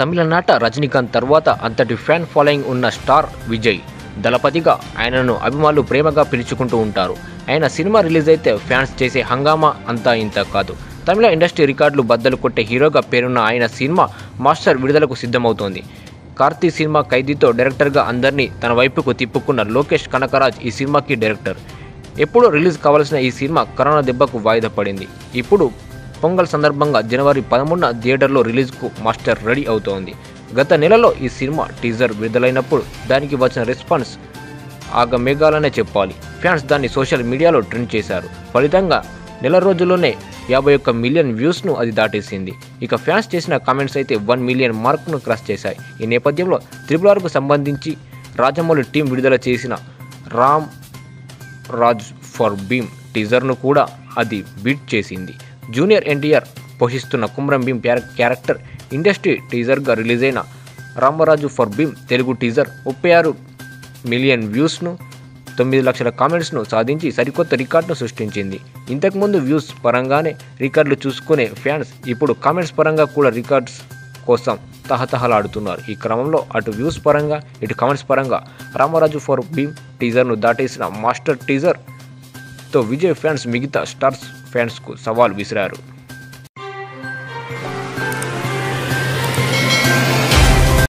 తమిళనాట రజనీకాంత్ తర్వాత అంతటి ఫ్యాన్ ఫాలోయింగ్ ఉన్న స్టార్ విజయ్ దళపతిగా ఆయనను అభిమానులు ప్రేమగా పిలుచుకుంటూ ఉంటారు ఆయన సినిమా రిలీజ్ అయితే ఫ్యాన్స్ చేసే హంగామా అంతా ఇంత కాదు తమిళ ఇండస్ట్రీ రికార్డులు బద్దలు కొట్టే హీరోగా పేరున్న ఆయన సినిమా మాస్టర్ విడుదలకు సిద్ధమవుతోంది కార్తీ సినిమా ఖైదీతో డైరెక్టర్గా అందరినీ తన వైపుకు తిప్పుకున్న లోకేష్ కనకరాజ్ ఈ సినిమాకి డైరెక్టర్ ఎప్పుడూ రిలీజ్ కావాల్సిన ఈ సినిమా కరోనా దెబ్బకు వాయిదా పడింది ఇప్పుడు పొంగల్ సందర్భంగా జనవరి పదమూడున థియేటర్లో రిలీజ్కు మాస్టర్ రెడీ అవుతోంది గత నెలలో ఈ సినిమా టీజర్ విడుదలైనప్పుడు దానికి వచ్చిన రెస్పాన్స్ ఆగ మేఘాలనే చెప్పాలి ఫ్యాన్స్ దాన్ని సోషల్ మీడియాలో ట్రెండ్ చేశారు ఫలితంగా నెల రోజుల్లోనే యాభై ఒక్క మిలియన్ వ్యూస్ను అది దాటేసింది ఇక ఫ్యాన్స్ చేసిన కామెంట్స్ అయితే వన్ మిలియన్ మార్క్ను క్రాస్ చేశాయి ఈ నేపథ్యంలో త్రిపుల్ ఆర్కు సంబంధించి రాజమౌళి టీం విడుదల చేసిన రామ్ రాజ్ ఫర్ భీమ్ టీజర్ను కూడా అది బీట్ చేసింది జూనియర్ ఎన్టీఆర్ పోషిస్తున్న కుమ్రం భీమ్ ప్యార- క్యారెక్టర్ ఇండస్ట్రీ టీజర్గా రిలీజ్ అయిన రామరాజు ఫర్ భీమ్ తెలుగు టీజర్ ముప్పై ఆరు మిలియన్ వ్యూస్ను తొమ్మిది లక్షల కామెంట్స్ను సాధించి సరికొత్త రికార్డును సృష్టించింది ఇంతకుముందు వ్యూస్ పరంగానే రికార్డులు చూసుకునే ఫ్యాన్స్ ఇప్పుడు కామెంట్స్ పరంగా కూడా రికార్డ్స్ కోసం తహతహలాడుతున్నారు ఈ క్రమంలో అటు వ్యూస్ పరంగా ఇటు కామెంట్స్ పరంగా రామరాజు ఫర్ భీమ్ టీజర్ను దాటేసిన మాస్టర్ టీజర్ తో విజయ్ ఫ్యాన్స్ మిగతా స్టార్స్ ఫ్యాన్స్కు సవాల్ విసిరారు